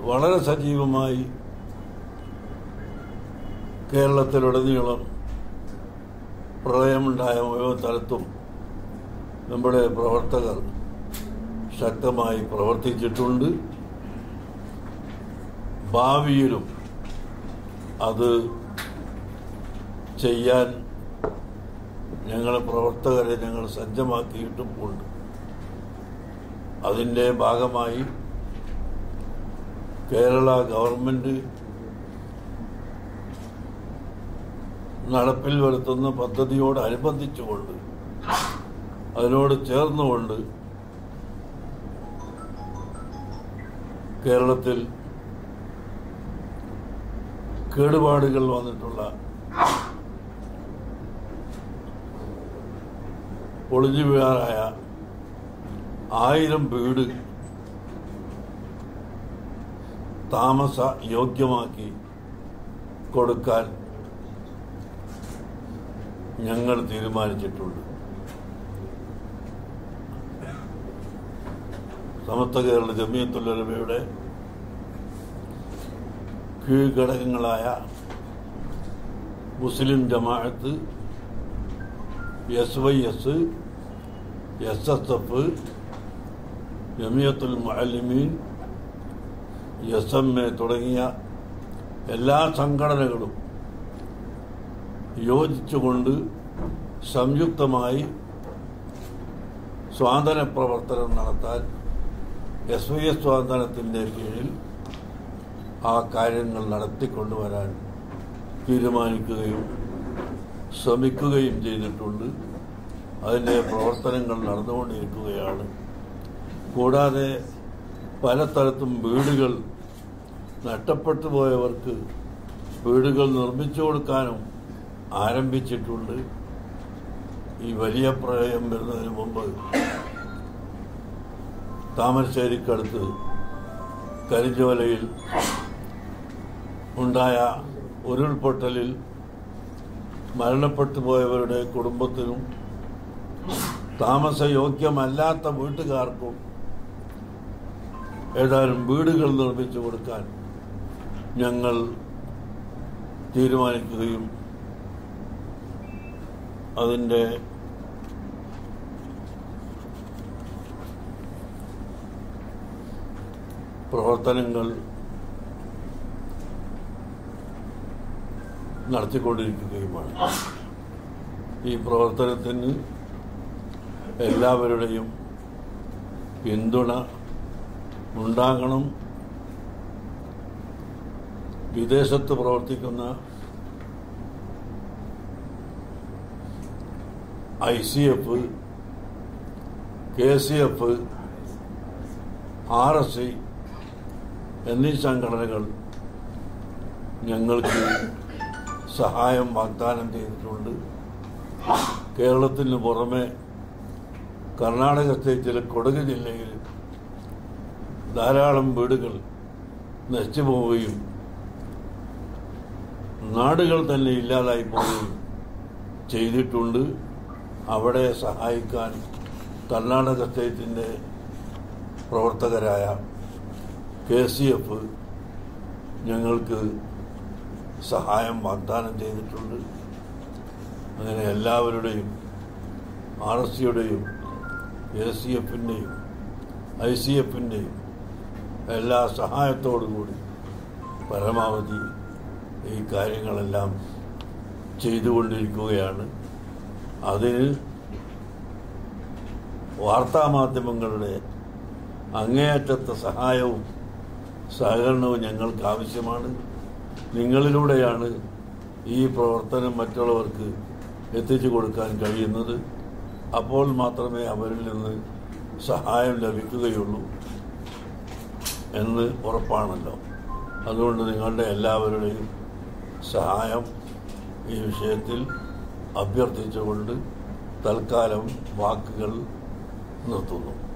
വളരെ സജീവമായി കേരളത്തിലുടനീളം പ്രളയമുണ്ടായ മുഴുവൻ സ്ഥലത്തും നമ്മുടെ പ്രവർത്തകർ ശക്തമായി പ്രവർത്തിച്ചിട്ടുണ്ട് ഭാവിയിലും അത് ചെയ്യാൻ ഞങ്ങൾ പ്രവർത്തകരെ ഞങ്ങൾ സജ്ജമാക്കിയിട്ടുമുണ്ട് അതിൻ്റെ ഭാഗമായി കേരള ഗവൺമെൻറ് നടപ്പിൽ വരുത്തുന്ന പദ്ധതിയോടനുബന്ധിച്ചുകൊണ്ട് അതിനോട് ചേർന്നുകൊണ്ട് കേരളത്തിൽ കേടുപാടുകൾ വന്നിട്ടുള്ള പൊളിഞ്ഞു വീഴാറായ ആയിരം വീട് താമസ യോഗ്യമാക്കി കൊടുക്കാൻ ഞങ്ങൾ തീരുമാനിച്ചിട്ടുണ്ട് സമസ്ത കേരള ജമിയത്തുല്ലമയുടെ കീഴ്ഘടകങ്ങളായ മുസ്ലിം ജമാഅത്ത് S Y S S S F Jamiyyathul Muallimeen S M A തുടങ്ങിയ എല്ലാ സംഘടനകളും യോജിച്ചുകൊണ്ട് സംയുക്തമായി സ്വാതന്ത്ര്യ പ്രവർത്തനം നടത്താൻ എസ് വൈ എസ് സ്വാതന്ത്ര്യത്തിൻ്റെ കീഴിൽ ആ കാര്യങ്ങൾ നടത്തിക്കൊണ്ടുവരാൻ തീരുമാനിക്കുകയും ശ്രമിക്കുകയും ചെയ്തിട്ടുണ്ട് അതിൻ്റെ പ്രവർത്തനങ്ങൾ നടന്നുകൊണ്ടിരിക്കുകയാണ് കൂടാതെ പല സ്ഥലത്തും വീടുകൾ നഷ്ടപ്പെട്ടു പോയവർക്ക് വീടുകൾ നിർമ്മിച്ചു കൊടുക്കാനും ആരംഭിച്ചിട്ടുണ്ട് ഈ വലിയ പ്രളയം വരുന്നതിന് മുമ്പ് താമരശ്ശേരിക്കടുത്ത് കരിഞ്ചോലയിൽ ഉണ്ടായ ഉരുൾപൊട്ടലിൽ മരണപ്പെട്ടു പോയവരുടെ കുടുംബത്തിനും താമസയോഗ്യമല്ലാത്ത വീട്ടുകാർക്കും ഏതാനും വീടുകൾ നിർമ്മിച്ചു കൊടുക്കാൻ ഞങ്ങൾ തീരുമാനിക്കുകയും അതിൻ്റെ പ്രവർത്തനങ്ങൾ നടത്തിക്കൊണ്ടിരിക്കുകയുമാണ് ഈ പ്രവർത്തനത്തിന് എല്ലാവരുടെയും പിന്തുണ ഉണ്ടാകണം വിദേശത്ത് പ്രവർത്തിക്കുന്ന I C F K C F R S I എന്നീ സംഘടനകൾ ഞങ്ങൾക്ക് സഹായം വാഗ്ദാനം ചെയ്തിട്ടുണ്ട് കേരളത്തിന് പുറമെ കർണാടക സ്റ്റേറ്റിലെ കൊടക് ജില്ലയിൽ ധാരാളം വീടുകൾ നശിച്ചു പോവുകയും നാടുകൾ തന്നെ ഇല്ലാതായി പോവുകയും ചെയ്തിട്ടുണ്ട് അവിടെ സഹായിക്കാൻ കർണാടക സ്റ്റേറ്റിൻ്റെ പ്രവർത്തകരായ കെ സി എഫ് ഞങ്ങൾക്ക് സഹായം വാഗ്ദാനം ചെയ്തിട്ടുണ്ട് അങ്ങനെ എല്ലാവരുടെയും ആർ എസ് സിയുടെയും എ സി എഫിൻ്റെയും ഐ സി എഫിൻ്റെയും എല്ലാ സഹായത്തോടും കൂടി പരമാവധി ഈ കാര്യങ്ങളെല്ലാം ചെയ്തുകൊണ്ടിരിക്കുകയാണ് അതിന് വാർത്താമാധ്യമങ്ങളുടെ അങ്ങേയറ്റത്തെ സഹായവും സഹകരണവും ഞങ്ങൾക്ക് ആവശ്യമാണ് നിങ്ങളിലൂടെയാണ് ഈ പ്രവർത്തനം മറ്റുള്ളവർക്ക് എത്തിച്ചു കൊടുക്കാൻ കഴിയുന്നത് അപ്പോൾ മാത്രമേ അവരിൽ നിന്ന് സഹായം ലഭിക്കുകയുള്ളൂ എന്ന് ഉറപ്പാണല്ലോ അതുകൊണ്ട് നിങ്ങളുടെ എല്ലാവരുടെയും സഹായം ഈ വിഷയത്തിൽ അഭ്യർത്ഥിച്ചുകൊണ്ട് തൽക്കാലം വാക്കുകൾ നിർത്തുന്നു